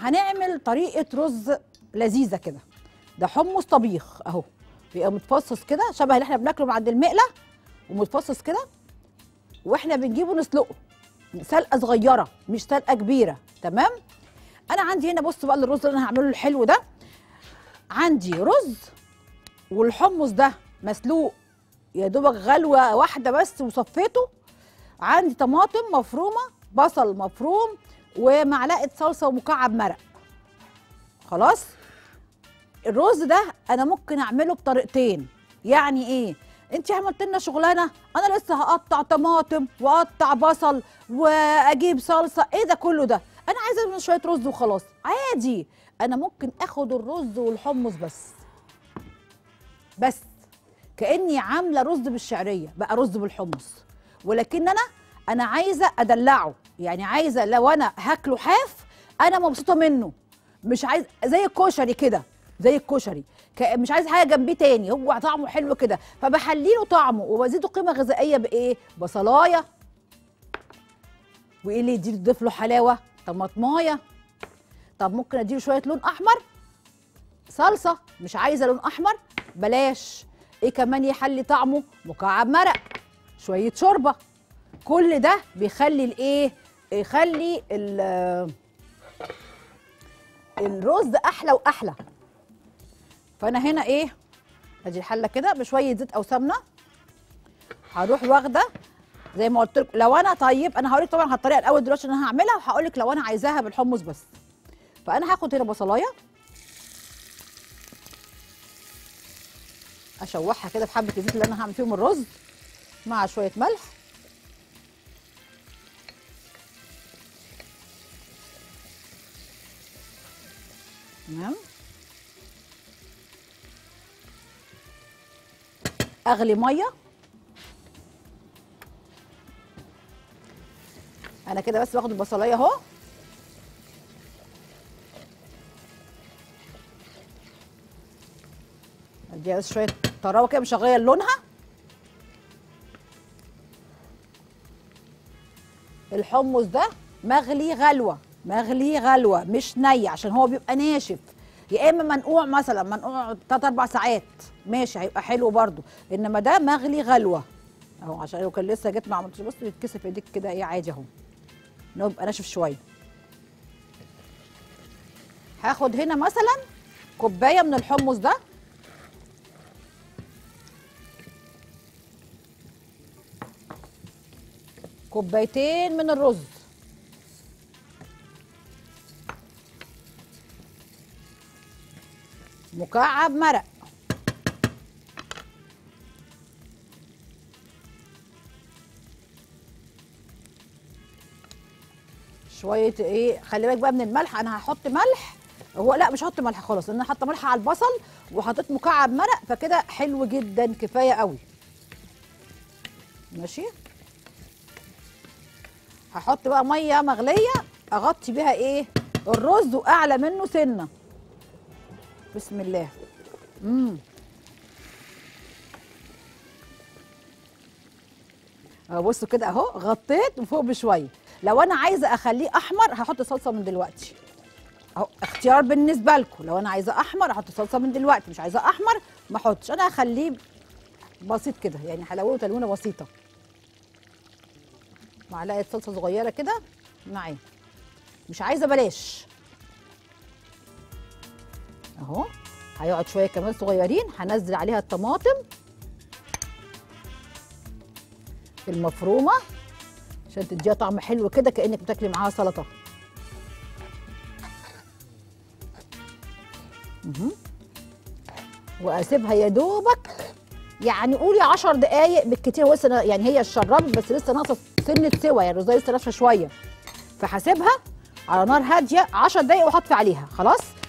هنعمل طريقه رز لذيذه كده ده حمص طبيخ اهو بيبقى متفصص كده شبه اللي احنا بناكله من عند المقله ومتفصص كده واحنا بنجيبه نسلقه سلقه صغيره مش سلقه كبيره تمام انا عندي هنا بص بقى الرز اللي انا هعمله الحلو ده عندي رز والحمص ده مسلوق يا دوبك غلوه واحده بس وصفيته عندي طماطم مفرومه بصل مفروم ومعلقه صلصه ومكعب مرق خلاص الرز ده انا ممكن اعمله بطريقتين يعني ايه انت عملت لنا شغلانه انا لسه هقطع طماطم واقطع بصل واجيب صلصه ايه ده كله ده انا عايزه منه شويه رز وخلاص عادي انا ممكن اخد الرز والحمص بس بس كاني عامله رز بالشعريه بقى رز بالحمص ولكن انا انا عايزه ادلعه يعني عايزه لو انا هاكله حاف انا مبسوطه منه مش عايز زي الكشري كده زي الكشري ك- مش عايز حاجه جنبيه تاني هو طعمه حلو كده فبحليله طعمه وبزيده قيمه غذائيه بايه بصلايه وايه اللي يديله يضيف له حلاوه طماطمايه طب ممكن اديله شويه لون احمر صلصه مش عايزه لون احمر بلاش ايه كمان يحلي طعمه مكعب مرق شويه شوربه كل ده بيخلي الايه يخلي ال- الرز احلى واحلى فانا هنا ايه ادي الحله كده بشويه زيت او سمنه هروح واخده زي ما قلت لكم لو انا طيب انا هقول لك طبعا على الطريقه الاول دلوقتي اللي انا هعملها وهقول لك لو انا عايزاها بالحمص بس فانا هاخد هنا بصلايه اشوحها كده في حبه الزيت اللي انا هعمل فيهم الرز مع شويه ملح تمام اغلي ميه انا كده بس باخد البصلايه اهو اديها بس شويه طراوه كده مش هغير لونها الحمص ده مغلي غلوه مغلي غلوه مش ني عشان هو بيبقى ناشف يا اما منقوع مثلا منقوع 3 4 ساعات ماشي هيبقى حلو برده انما ده مغلي غلوه اهو عشان لو كان لسه جيت ما عملتش بص بيتكسف ايديك كده ايه عادي اهو ان هو بيبقى ناشف شويه هاخد هنا مثلا كوبايه من الحمص ده كوبايتين من الرز مكعب مرق شويه ايه خلي بالك بقى من الملح انا هحط ملح هو لا مش هحط ملح خالص لان انا حاطه ملح على البصل وحطيت مكعب مرق فكده حلو جدا كفايه قوي ماشي هحط بقى ميه مغليه اغطي بيها ايه الرز واعلى منه سنه بسم الله امم اهو بصوا كده اهو غطيت وفوق بشويه لو انا عايزه اخليه احمر هحط صلصه من دلوقتي اهو اختيار بالنسبه لكم لو انا عايزه احمر احط صلصه من دلوقتي مش عايزه احمر ما احطش انا هخليه بسيط كده يعني حلاوه وتلوينه بسيطه معلقه صلصه صغيره كده معاه مش عايزه بلاش اهو هيقعد شويه كمان صغيرين هنزل عليها الطماطم المفرومه عشان تديها طعم حلو كده كانك بتاكلي معاها سلطه مهم. واسيبها يا دوبك يعني قولي 10 دقايق بالكتير هو لسه يعني هي اتشربت بس لسه ناقصه سنه سوا يعني الرزايه لسه ناشفه شويه فهسيبها على نار هاديه 10 دقايق واحط عليها خلاص